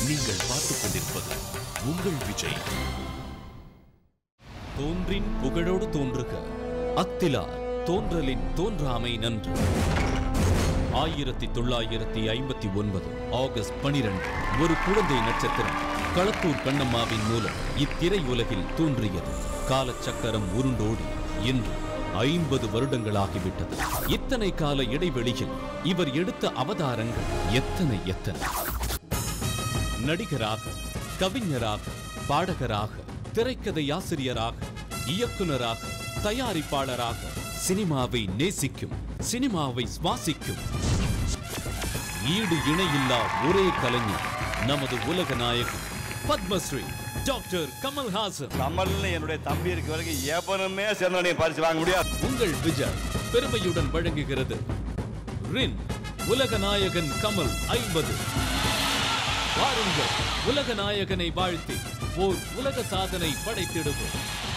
நீங்கள் பார்த்துக் கொண்டிருப்பது உங்கள் விஜய் தோன்றின் புகழோடு தோன்றுக அத்திலா தோன்றலின் தோன்றாமை நன்று ஆயிரத்தி தொள்ளாயிரத்தி ஐம்பத்தி ஒன்பது ஆகஸ்ட் பனிரெண்டு ஒரு குழந்தை நட்சத்திரம் களத்தூர் கண்ணம்மாவின் மூலம் இத்திரையுலகில் தோன்றியது காலச்சக்கரம் உருண்டோடி இன்று ஐம்பது வருடங்களாகிவிட்டது இத்தனை கால இடைவெளியில் இவர் எடுத்த அவதாரங்கள் எத்தனை எத்தனை நடிகராக கவிஞராக பாடகராக திரைக்கதை ஆசிரியராக இயக்குனராக தயாரிப்பாளராக சினிமாவை நேசிக்கும் சினிமாவை சுவாசிக்கும் ஈடு இணையில்லா ஒரே கலைஞர் நமது உலக நாயகன் பத்மஸ்ரீ டாக்டர் கமல்ஹாசன் கமல்னு என்னுடைய தம்பி இருக்க வரைக்கும் எவனுமே சேர்ந்தவனையும் பரிசு வாங்க முடியாது உங்கள் விஜய் பெருமையுடன் வழங்குகிறது ரின் உலக நாயகன் கமல் ஐம்பது வாருங்கள் உலக நாயகனை வாழ்த்தி ஓர் உலக சாதனை படைத்திடுவோம்